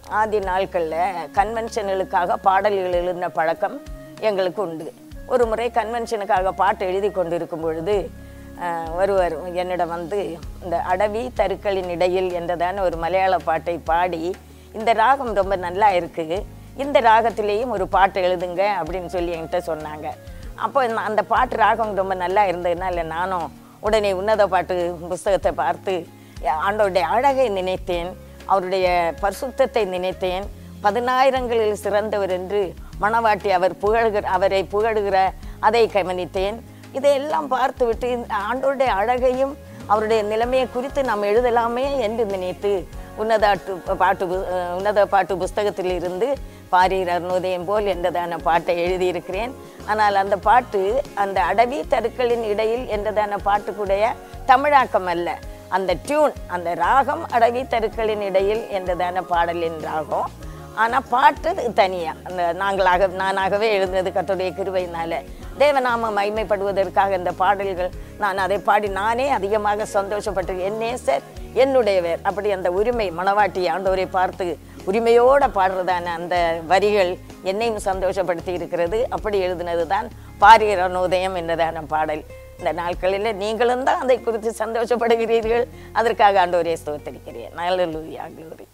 ஆதி நாட்களில் கன்வென்ஷன்களுக்காக பாடல்கள் எழுதின பழக்கம் எங்களுக்கு உண்டு ஒரு முறை கன்வென்ஷனுக்காக பாட்டு எழுதி கொண்டிருக்கும் பொழுது அஹ், ஒருவர் என்னிடம் வந்து இந்த அடவி தருக்களின் இடையில் என்றதான ஒரு மலையாள பாட்டை பாடி இந்த ராகம் ரொம்ப நல்லா இருக்குது இந்த ராகத்திலேயும் ஒரு பாட்டு எழுதுங்க அப்படின்னு சொல்லி என்கிட்ட சொன்னாங்க அப்போ நான் அந்த பாட்டு ராகம் ரொம்ப நல்லா இருந்ததுனால நானும் உடனே உன்னத பாட்டு புஸ்தகத்தை பார்த்து ஆண்டவருடைய அழகை நினைத்தேன் அவருடைய பரிசுத்தத்தை நினைத்தேன் பதினாயிரங்களில் சிறந்தவர் என்று மணவாட்டி அவர் புகழ்கிற அவரை புகழுகிற அதை கவனித்தேன் இதையெல்லாம் பார்த்துவிட்டு இந்த ஆண்டவருடைய அழகையும் அவருடைய நிலைமையை குறித்து நாம் எழுதலாமே என்று நினைத்து உன்னதாட்டு பாட்டு பு- அஹ் உன்னத பாட்டு புஸ்தகத்தில் இருந்து பாரீர் அருணோதயம் போல் என்றதான பாட்டை எழுதியிருக்கிறேன் ஆனால் அந்த பாட்டு அந்த அடவி தருக்களின் இடையில் என்றதான பாட்டுக்குடைய தமிழாக்கம் அல்ல அந்த டியூன் அந்த ராகம் அடவி தருக்களின் இடையில் என்றதான பாடலின் ராகம் ஆனால் பாட்டு தனியாக அந்த நாங்களாக நானாகவே எழுதுனது கர்த்தருடைய கிருபையினால தேவநாமம் மைமைப்படுவதற்காக இந்த பாடல்கள் நான் அதை பாடி நானே அதிகமாக சந்தோஷப்பட்டு என் நேசர் என்னுடையவர் அப்படி அந்த உரிமை மணவாட்டி ஆண்டவரை பார்த்து உரிமையோட பாடுறதான அந்த வரிகள் என்னையும் சந்தோஷப்படுத்தி இருக்கிறது அப்படி எழுதினது தான் பாரியர் அனுதயம் என்றதான பாடல் இந்த நாட்களில் நீங்களும் தான் அதை குறித்து சந்தோஷப்படுகிறீர்கள் அதற்காக ஆண்டவரே ஸ்தோத்தரிக்கிறேன் நல்ல லூயா க்ளோரி